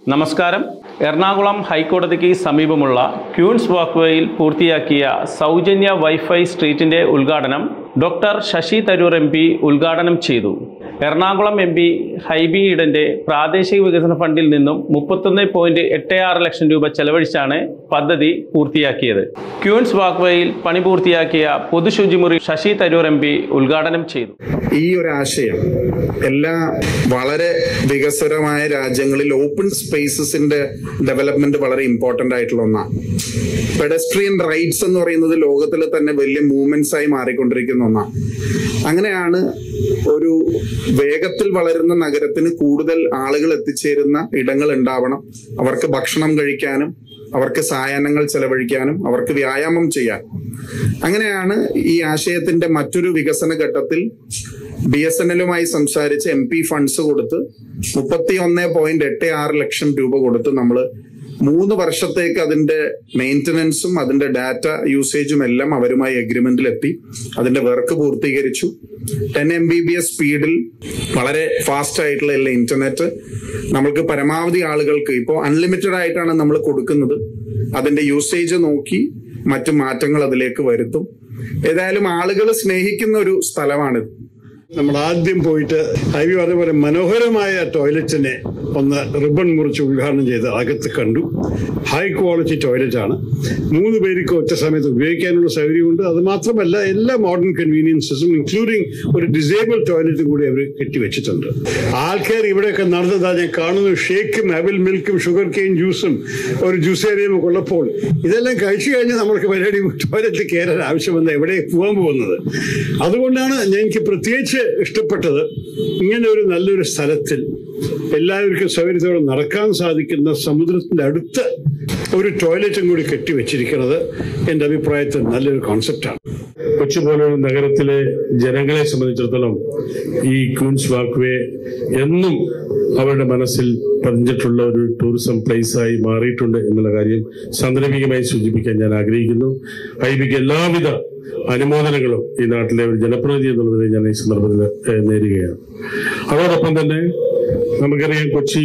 നമസ്കാരം എറണാകുളം ഹൈക്കോടതിക്ക് സമീപമുള്ള ക്യൂൻസ് വാക്ക്വേയിൽ പൂർത്തിയാക്കിയ സൗജന്യ വൈഫൈ സ്ട്രീറ്റിന്റെ ഉദ്ഘാടനം doctor Shashi Tharoor M P ഉദ്ഘാടനം ചെയ്തു എറണാകുളം എം പി ഹൈബി ഈഡന്റെ പ്രാദേശിക വികസന ഫണ്ടിൽ നിന്നും മുപ്പത്തൊന്ന് പോയിന്റ് എട്ട് ആറ് ലക്ഷം രൂപ ചെലവഴിച്ചാണ് പദ്ധതി പൂർത്തിയാക്കിയത് ക്യൂൻസ് വാക്ക്വേയിൽ പണി പൂർത്തിയാക്കിയ പൊതുശുചിമുറി ശശി തരൂർ എം പി ഉദ്ഘാടനം ചെയ്തു ഈ ഒരു ആശയം എല്ലാ വളരെ വികസ്വരമായ രാജ്യങ്ങളിൽ ഓപ്പൺ സ്പേസസിന്റെ ഡെവലപ്മെന്റ് വളരെ ഇമ്പോർട്ടന്റ് ആയിട്ടുള്ള ഒന്നാണ് പെഡസ്ട്രിയൻ റൈറ്റ്സ് എന്ന് പറയുന്നത് ലോകത്തിൽ തന്നെ വലിയ മൂവ്മെന്റ്സ് ആയി മാറിക്കൊണ്ടിരിക്കുന്ന ഒന്നാണ് അങ്ങനെയാണ് ഒരു വേഗത്തിൽ വളരുന്ന നഗരത്തിന് കൂടുതൽ ആളുകൾ എത്തിച്ചേരുന്ന ഇടങ്ങൾ ഉണ്ടാവണം അവർക്ക് ഭക്ഷണം കഴിക്കാനും അവർക്ക് സായാഹ്നങ്ങൾ ചെലവഴിക്കാനും അവർക്ക് വ്യായാമം ചെയ്യാൻ അങ്ങനെയാണ് ഈ ആശയത്തിന്റെ മറ്റൊരു വികസന ഘട്ടത്തിൽ ബി എസ് എൻ എല്ലുമായി സംസാരിച്ച് എം പി ഫണ്ട്സ് കൊടുത്ത് മുപ്പത്തി ഒന്ന് പോയിന്റ് എട്ട് ആറ് ലക്ഷം രൂപ കൊടുത്ത് നമ്മൾ മൂന്ന് വർഷത്തേക്ക് അതിന്റെ മെയിൻ്റനൻസും അതിന്റെ ഡാറ്റ യൂസേജും എല്ലാം അവരുമായി അഗ്രിമെന്റിൽ എത്തി അതിന്റെ വർക്ക് പൂർത്തീകരിച്ചു ten M B B S സ്പീഡിൽ വളരെ ഫാസ്റ്റ് ആയിട്ടുള്ള എല്ലാ ഇന്റർനെറ്റ് നമ്മൾക്ക് പരമാവധി ആളുകൾക്ക് ഇപ്പോൾ അൺലിമിറ്റഡ് ആയിട്ടാണ് നമ്മൾ കൊടുക്കുന്നത് അതിന്റെ യൂസേജ് നോക്കി മറ്റു മാറ്റങ്ങൾ അതിലേക്ക് വരുത്തും ഏതായാലും ആളുകൾ സ്നേഹിക്കുന്ന ഒരു സ്ഥലമാണിത് നമ്മൾ ആദ്യം പോയിട്ട് ഹൈവി പറഞ്ഞ പോലെ മനോഹരമായ ടോയ്ലറ്റിനെ ഒന്ന് റിബൺ മുറിച്ച് ഉദ്ഘാടനം ചെയ്ത് അകത്ത് കണ്ടു ഹൈ ക്വാളിറ്റി ടോയ്ലറ്റ് ആണ് മൂന്ന് പേർക്ക് ഒറ്റ സമയത്ത് ഉപയോഗിക്കാനുള്ള സൗകര്യമുണ്ട് അത് മാത്രമല്ല എല്ലാ മോഡേൺ കൺവീനിയൻസസും ഇൻക്ലൂഡിങ് ഒരു ഡിസേബിൾ ടോയ്ലറ്റും കൂടി അവർ കെട്ടിവെച്ചിട്ടുണ്ട് ആൾക്കാർ ഇവിടെയൊക്കെ നടന്നതാ ഞാൻ കാണുന്നു ഷേക്കും അവിൽ മിൽക്കും ഷുഗർ കെയിൻ ജ്യൂസും ഒരു ജ്യൂസ് ഏരിയയും ഒക്കെ ഉള്ളപ്പോൾ ഇതെല്ലാം കഴിച്ചു കഴിഞ്ഞാൽ നമ്മൾക്ക് പരിപാടി ടോയ്ലറ്റിൽ കയറാൻ ആവശ്യമെന്ന് എവിടെ പോകാൻ പോകുന്നത് അതുകൊണ്ടാണ് ഞാൻ എനിക്ക് പ്രത്യേകിച്ച് ഇഷ്ടപ്പെട്ടത് ഇങ്ങനെ ഒരു നല്ലൊരു സ്ഥലത്തിൽ എല്ലാവർക്കും സൗകര്യത്തോടെ നടക്കാൻ സാധിക്കുന്ന സമുദ്രത്തിന്റെ അടുത്ത് ഒരു ടോയ്ലറ്റും കൂടി കെട്ടിവെച്ചിരിക്കുന്നത് എൻ്റെ അഭിപ്രായത്തിൽ നല്ലൊരു കോൺസെപ്റ്റാണ് കൊച്ചി പോലൊരു നഗരത്തിലെ ജനങ്ങളെ സംബന്ധിച്ചിടത്തോളം ഈ ക്യൂൻസ് വാക്ക്വേ എന്നും അവരുടെ മനസ്സിൽ പതിഞ്ഞിട്ടുള്ള ഒരു ടൂറിസം പ്ലേസ് ആയി മാറിയിട്ടുണ്ട് എന്നുള്ള കാര്യം സാന്ദർഭികമായി സൂചിപ്പിക്കാൻ ഞാൻ ആഗ്രഹിക്കുന്നു ഐബിക്ക് എല്ലാവിധ അനുമോദനങ്ങളും ഈ നാട്ടിലെ ഒരു ജനപ്രതിനിധി എന്നുള്ളതിനെ ഞാൻ ഈ സന്ദർഭത്തിൽ ഏഹ്, നേരുകയാണ് അതോടൊപ്പം തന്നെ നമുക്കറിയാം കൊച്ചി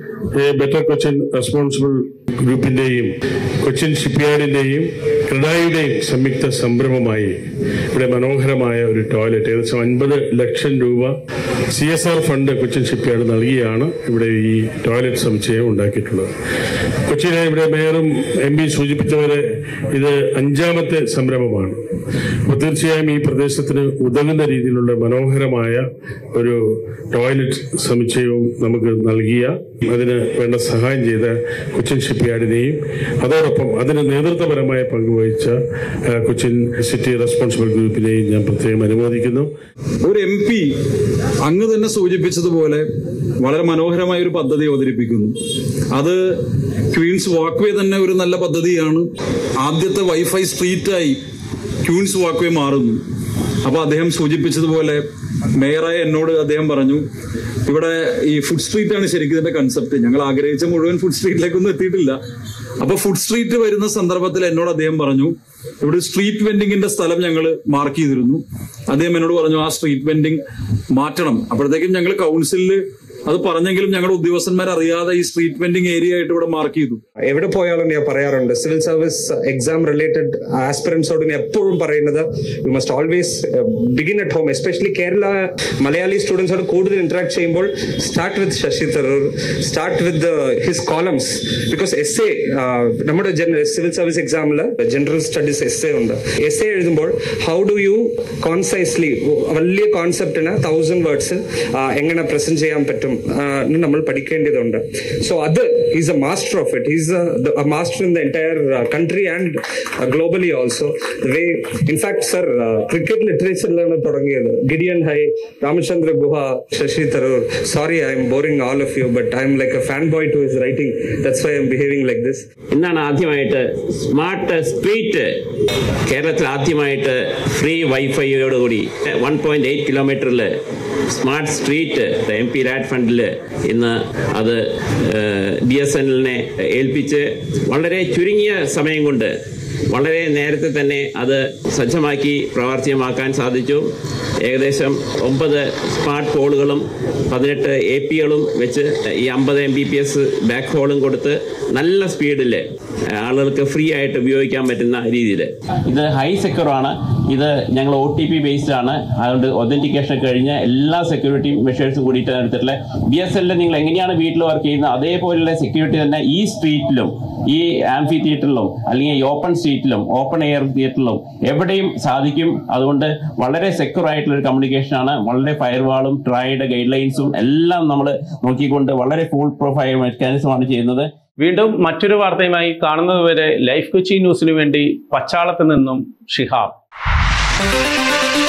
ബെറ്റർ കൊച്ചിൻ റെസ്പോൺസിബിൾ ഗ്രൂപ്പിന്റെയും കൊച്ചിൻ ഷിപ്പ്യാർഡിന്റെയും ക്രഡായുടെയും സംയുക്ത സംരംഭമായി ഇവിടെ മനോഹരമായ ഒരു ടോയ്ലറ്റ് ഏകദേശം അൻപത് ലക്ഷം രൂപ C S R fund Cochin shipyard നൽകിയാണ് ഇവിടെ ഈ ടോയ്ലറ്റ് സമുച്ചയം ഉണ്ടാക്കിയിട്ടുള്ളത് കൊച്ചിയിലെ ഇവിടെ മേയറും എം പി സൂചിപ്പിച്ചവരെ ഇത് അഞ്ചാമത്തെ സംരംഭമാണ് അപ്പോൾ തീർച്ചയായും ഈ പ്രദേശത്തിന് ഉതകുന്ന രീതിയിലുള്ള മനോഹരമായ ഒരു ടോയ്ലറ്റ് സമുച്ചയവും നമുക്ക് നൽകിയ അതിന് വേണ്ട സഹായം ചെയ്ത കൊച്ചിൻ ഷിപ്പ്യാർഡിനെയും അതോടൊപ്പം അതിന് നേതൃത്വപരമായ പങ്കുവഹിച്ച ആ, കൊച്ചിൻ സിറ്റി റെസ്പോൺസിബിൾ ഗ്രൂപ്പിനെയും ഞാൻ പ്രത്യേകം അനുമോദിക്കുന്നു ഒരു എം പി അങ്ങ് തന്നെ സൂചിപ്പിച്ചതുപോലെ വളരെ മനോഹരമായ ഒരു പദ്ധതി അവതരിപ്പിക്കുന്നു അത് ക്വീൻസ് വാക്ക്വേ തന്നെ ഒരു നല്ല പദ്ധതിയാണ് ആദ്യത്തെ വൈഫൈ സ്ട്രീറ്റായി ക്വീൻസ് വാക്ക്വേ മാറുന്നു അപ്പൊ അദ്ദേഹം സൂചിപ്പിച്ചതുപോലെ മേയറായ എന്നോട് അദ്ദേഹം പറഞ്ഞു ഇവിടെ ഈ ഫുഡ് സ്ട്രീറ്റ് ആണ് ശരിക്കും ഇതിന്റെ കൺസെപ്റ്റ് ഞങ്ങൾ ആഗ്രഹിച്ച മുഴുവൻ ഫുഡ് സ്ട്രീറ്റിലേക്കൊന്നും എത്തിയിട്ടില്ല അപ്പൊ ഫുഡ് സ്ട്രീറ്റ് വരുന്ന സന്ദർഭത്തിൽ എന്നോട് അദ്ദേഹം പറഞ്ഞു ഇവിടെ സ്ട്രീറ്റ് വെൻഡിങ്ങിന്റെ സ്ഥലം ഞങ്ങൾ മാർക്ക് ചെയ്തിരുന്നു അദ്ദേഹം എന്നോട് പറഞ്ഞു ആ സ്ട്രീറ്റ് വെൻഡിങ് മാറ്റണം അപ്പോഴത്തേക്കും ഞങ്ങൾ കൗൺസിലിൽ അത് പറഞ്ഞെങ്കിലും ഞങ്ങളുടെ ഉദ്യോഗസ്ഥന്മാർ അറിയാതെ ഈ സ്ട്രീറ്റ് വെൻഡിങ് ഏരിയ ആയിട്ട് ഇവിടെ മാർക്ക് ചെയ്തു എവിടെ പോയാലും ഞാൻ പറയാറുണ്ട് സിവിൽ സർവീസ് എക്സാം റിലേറ്റഡ് ആസ്പിറൻസോട് ഞാൻ എപ്പോഴും പറയുന്നത് you must always begin at home especially Kerala Malayali സ്റ്റുഡൻസോട് കൂടുതൽ ഇന്ററാക്ട് ചെയ്യുമ്പോൾ start with Shashi Tharoor start with his columns because essay നമ്മുടെ സിവിൽ സർവീസ് എക്സാമിൽ ജനറൽ സ്റ്റഡീസ് എസ് എ ഉണ്ട് എസ് എ എഴുതുമ്പോൾ ഹൗ ഡു യു കോൺസൈസ്ലി വലിയ കോൺസെപ്റ്റിന് തൗസൻഡ് വേർഡ്സ് എങ്ങനെ പ്രസന്റ് ചെയ്യാൻ പറ്റും ആ, എന്ന് നമ്മൾ പഠിക്കേണ്ടതുണ്ട് സോ അത് is a master of it is master in the entire country and globally also way in fact sir cricket ലിറ്ററേച്ചറിലാണ് തുടങ്ങിയത് Gideon Haigh Ramachandra Guha Shashi Tharoor sorry I'm boring all of you but I'm like a fan boy to his writing that's why I'm behaving like this ഇന്നാണ് ആദ്യമായിട്ട് smart street കേരളത്തിൽ ആദ്യമായിട്ട് free വൈഫൈയോടുകൂടി one point eight കിലോമീറ്ററിൽ smart street M P LAD ഫണ്ടിൽ ഇന്ന് അത് B S N എല്ലിനെ ഏൽപ്പിച്ച് വളരെ ചുരുങ്ങിയ സമയം കൊണ്ട് വളരെ നേരത്തെ തന്നെ അത് സജ്ജമാക്കി പ്രാവർത്തികമാക്കാൻ സാധിച്ചു ഏകദേശം ഒമ്പത് സ്മാർട്ട് പോളുകളും പതിനെട്ട് എ പികളും വെച്ച് ഈ അമ്പത് എം ബി പി എസ് ബാക്ക് ഹോളും കൊടുത്ത് നല്ല സ്പീഡിൽ ആളുകൾക്ക് ഫ്രീ ആയിട്ട് ഉപയോഗിക്കാൻ പറ്റുന്ന രീതിയിൽ ഇത് ഹൈ സെക്യൂർ ആണ് ഇത് ഞങ്ങൾ ഒ ടി പി ബേസ്ഡ് ആണ് അതുകൊണ്ട് ഒതന്റിക്കേഷൻ കഴിഞ്ഞ എല്ലാ സെക്യൂരിറ്റി മെഷേഴ്സും കൂടിയിട്ട് എടുത്തിട്ടുള്ള ബി എസ് എല്ലിൽ നിങ്ങൾ എങ്ങനെയാണ് വീട്ടിൽ വർക്ക് ചെയ്യുന്നത് അതേപോലെയുള്ള സെക്യൂരിറ്റി തന്നെ ഈ സ്ട്രീറ്റിലും ഈ ആംഫി തിയേറ്ററിലും അല്ലെങ്കിൽ ഈ ഓപ്പൺ സ്ട്രീറ്റിലും ഓപ്പൺ എയർ തിയേറ്ററിലും എവിടെയും സാധിക്കും അതുകൊണ്ട് വളരെ സെക്യൂർ ആയിട്ടുള്ള ഒരു കമ്മ്യൂണിക്കേഷൻ ആണ് വളരെ ഫയർവാളും ട്രൈഡ് ഗൈഡ് ലൈൻസും എല്ലാം നമ്മൾ നോക്കിക്കൊണ്ട് വളരെ ഫുൾ പ്രൊഫൈൽ മെക്കാനിസമാണ് ചെയ്യുന്നത് വീണ്ടും മറ്റൊരു വാർത്തയുമായി കാണുന്നതുവരെ ലൈഫ് കൊച്ചി ന്യൂസിനു വേണ്ടി പച്ചാളത്ത് നിന്നും ഷിഹാബ്